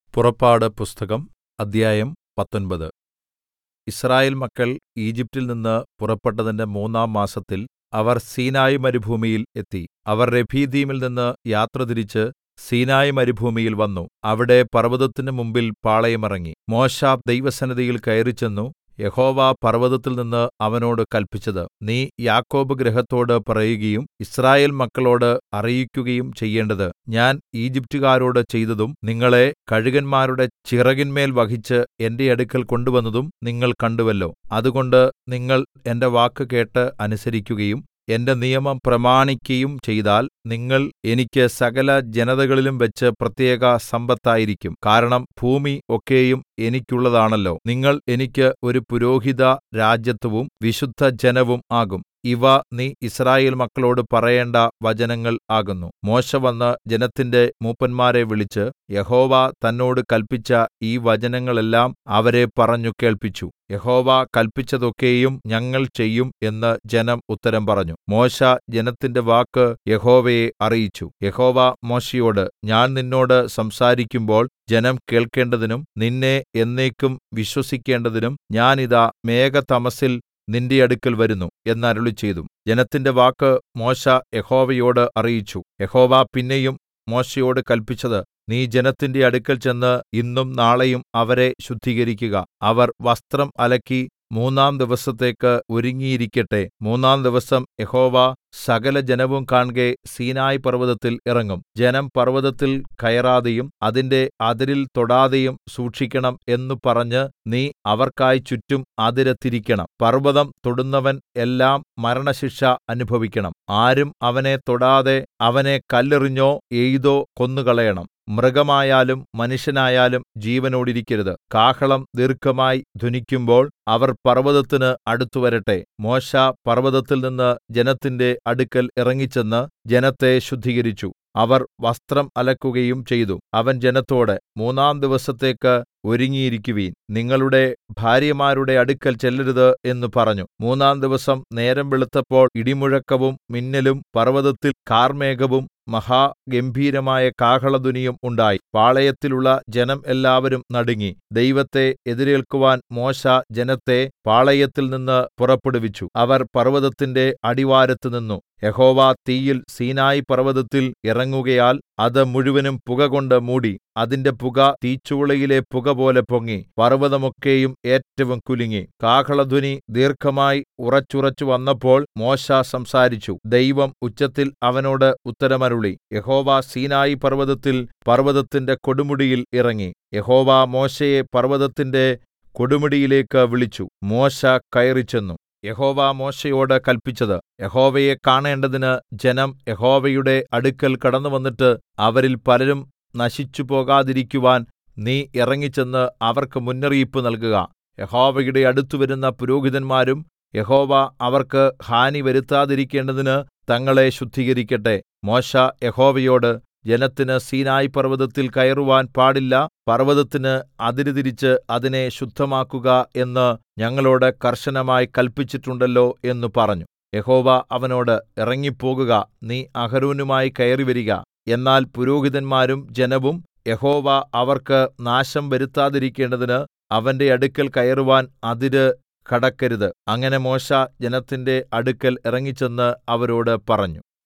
പുറപ്പാട് പുസ്തകം അദ്ധ്യായം പത്തൊമ്പത് യിസ്രായേൽ മക്കൾ ഈജിപ്റ്റിൽ നിന്ന് പുറപ്പെട്ടതിന്റെ മൂന്നാം മാസത്തിൽ അവർ സീനായി മരുഭൂമിയിൽ എത്തി അവർ രെഫീദീമിൽ നിന്ന് യാത്രതിരിച്ച് സീനായി മരുഭൂമിയിൽ വന്നു അവിടെ പർവ്വതത്തിന് മുമ്പിൽ പാളയമിറങ്ങി മോശെ ദൈവസന്നിധിയിൽ കയറിച്ചെന്നു യഹോവ പർവ്വതത്തിൽനിന്ന് അവനോട് കല്പിച്ചത് നീ യാക്കോബ് ഗൃഹത്തോട് പറയുകയും യിസ്രായേൽ മക്കളോട് അറിയിക്കുകയും ചെയ്യേണ്ടത് ഞാൻ ഈജിപ്റ്റുകാരോട് ചെയ്തതും നിങ്ങളെ കഴുകന്മാരുടെ ചിറകിന്മേൽ വഹിച്ച് എന്റെ അടുക്കൽ കൊണ്ടുവന്നതും നിങ്ങൾ കണ്ടുവല്ലോ അതുകൊണ്ട് നിങ്ങൾ എന്റെ വാക്ക് കേട്ട് അനുസരിക്കുകയും എന്റെ നിയമം പ്രമാണിക്കയും ചെയ്താൽ നിങ്ങൾ എനിക്ക് സകല ജനതകളിലും വെച്ച് പ്രത്യേക സമ്പത്തായിരിക്കും കാരണം ഭൂമി ഒക്കെയും എനിക്കുള്ളതാണല്ലോ നിങ്ങൾ എനിക്ക് ഒരു പുരോഹിത രാജത്വവും വിശുദ്ധജനവും ആകും ഇവ നീ യിസ്രായേൽ മക്കളോട് പറയേണ്ട വചനങ്ങൾ ആകുന്നു മോശെ വന്ന് ജനത്തിന്റെ മൂപ്പന്മാരെ വിളിച്ച് യഹോവ തന്നോട് കല്പിച്ച ഈ വചനങ്ങളെല്ലാം അവരെ പറഞ്ഞു കേൾപ്പിച്ചു യഹോവ കല്പിച്ചതൊക്കെയും ഞങ്ങൾ ചെയ്യും എന്ന് ജനം ഉത്തരം പറഞ്ഞു മോശെ ജനത്തിന്റെ വാക്ക് യഹോവയെ അറിയിച്ചു യഹോവ മോശെയോട് ഞാൻ നിന്നോട് സംസാരിക്കുമ്പോൾ ജനം കേൾക്കേണ്ടതിനും നിന്നെ എന്നേക്കും വിശ്വസിക്കേണ്ടതിനും ഞാൻ ഇതാ മേഘതമസ്സിൽ നിന്റെ അടുക്കൽ വരുന്നു എന്ന് അരുളിച്ചെയ്തു ജനത്തിന്റെ വാക്ക് മോശെ യഹോവയോട് അറിയിച്ചു യഹോവ പിന്നെയും മോശെയോട് കല്പിച്ചത് നീ ജനത്തിന്റെ അടുക്കൽ ചെന്ന് ഇന്നും നാളെയും അവരെ ശുദ്ധീകരിക്കുക അവർ വസ്ത്രം അലക്കി മൂന്നാം ദിവസത്തേക്ക് ഒരുങ്ങിയിരിക്കട്ടെ മൂന്നാം ദിവസം യഹോവ സകല ജനവും കാൺകെ സീനായി പർവ്വതത്തിൽ ഇറങ്ങും ജനം പർവ്വതത്തിൽ കയറാതെയും അതിന്റെ അതിരിൽ തൊടാതെയും സൂക്ഷിക്കണം എന്നു പറഞ്ഞ് നീ അവർക്കായി ചുറ്റും അതിര് തിരിക്കണം പർവ്വതം തൊടുന്നവൻ എല്ലാം മരണശിക്ഷ അനുഭവിക്കണം ആരും അവനെ തൊടാതെ അവനെ കല്ലെറിഞ്ഞോ എയ്തോ കൊന്നുകളയണം മൃഗമായാലും മനുഷ്യനായാലും ജീവനോടിരിക്കരുത് കാഹളം ദീർഘമായി ധ്വനിക്കുമ്പോൾ അവർ പർവ്വതത്തിന് അടുത്തുവരട്ടെ മോശെ പർവ്വതത്തിൽ നിന്ന് ജനത്തിന്റെ അടുക്കൽ ഇറങ്ങിച്ചെന്ന് ജനത്തെ ശുദ്ധീകരിച്ചു അവർ വസ്ത്രം അലക്കുകയും ചെയ്തു അവൻ ജനത്തോട് മൂന്നാം ദിവസത്തേക്ക് ഒരുങ്ങിയിരിക്കുവിൻ നിങ്ങളുടെ ഭാര്യമാരുടെ അടുക്കൽ ചെല്ലരുത് എന്ന് പറഞ്ഞു മൂന്നാം ദിവസം നേരം വെളുത്തപ്പോൾ ഇടിമുഴക്കവും മിന്നലും പർവ്വതത്തിൽ കാർമേഘവും മഹാഗംഭീരമായ കാഹളധ്വനിയും ഉണ്ടായി പാളയത്തിലുള്ള ജനം എല്ലാവരും നടുങ്ങി ദൈവത്തെ എതിരേൽക്കുവാൻ മോശെ ജനത്തെ പാളയത്തിൽ നിന്ന് പുറപ്പെടുവിച്ചു അവർ പർവ്വതത്തിന്റെ അടിവാരത്ത് നിന്നു യഹോവ തീയിൽ സീനായി പർവ്വതത്തിൽ ഇറങ്ങുകയാൽ അത് മുഴുവനും പുകകൊണ്ട് മൂടി അതിന്റെ പുക തീച്ചൂളയിലെ പുകപോലെ പൊങ്ങി പർവ്വതമൊക്കെയും ഏറ്റവും കുലുങ്ങി കാഹളധ്വനി ദീർഘമായി ഉറച്ചുറച്ചു വന്നപ്പോൾ മോശെ സംസാരിച്ചു ദൈവം ഉച്ചത്തിൽ അവനോട് ഉത്തരമരുളി യഹോവ സീനായി പർവ്വതത്തിൽ പർവ്വതത്തിന്റെ കൊടുമുടിയിൽ ഇറങ്ങി യഹോവ മോശെയെ പർവ്വതത്തിന്റെ കൊടുമുടിയിലേക്ക് വിളിച്ചു മോശെ കയറിച്ചെന്നു യഹോവ മോശെയോട് കല്പിച്ചത് യഹോവയെ കാണേണ്ടതിന് ജനം യഹോവയുടെ അടുക്കൽ കടന്നുവന്നിട്ട് അവരിൽ പലരും നശിച്ചു പോകാതിരിക്കുവാൻ നീ ഇറങ്ങിച്ചെന്ന് അവർക്ക് മുന്നറിയിപ്പ് നൽകുക യഹോവയുടെ അടുത്തുവരുന്ന പുരോഹിതന്മാരും യഹോവ അവർക്ക് ഹാനി വരുത്താതിരിക്കേണ്ടതിന് തങ്ങളെ ശുദ്ധീകരിക്കട്ടെ മോശെ യഹോവയോട് ജനത്തിന് സീനായി പർവ്വതത്തിൽ കയറുവാൻ പാടില്ല പർവ്വതത്തിന് അതിര് തിരിച്ച് അതിനെ ശുദ്ധമാക്കുക എന്ന് ഞങ്ങളോട് കർശനമായി കല്പിച്ചിട്ടുണ്ടല്ലോ എന്ന് പറഞ്ഞു യഹോവ അവനോട് ഇറങ്ങിപ്പോകുക നീ അഹരോനുമായി കയറിവരിക എന്നാൽ പുരോഹിതന്മാരും ജനവും യഹോവ അവർക്ക് നാശം വരുത്താതിരിക്കേണ്ടതിന് അവന്റെ അടുക്കൽ കയറുവാൻ അതിര് കടക്കരുത് അങ്ങനെ മോശെ ജനത്തിന്റെ അടുക്കൽ ഇറങ്ങിച്ചെന്ന് അവരോട് പറഞ്ഞു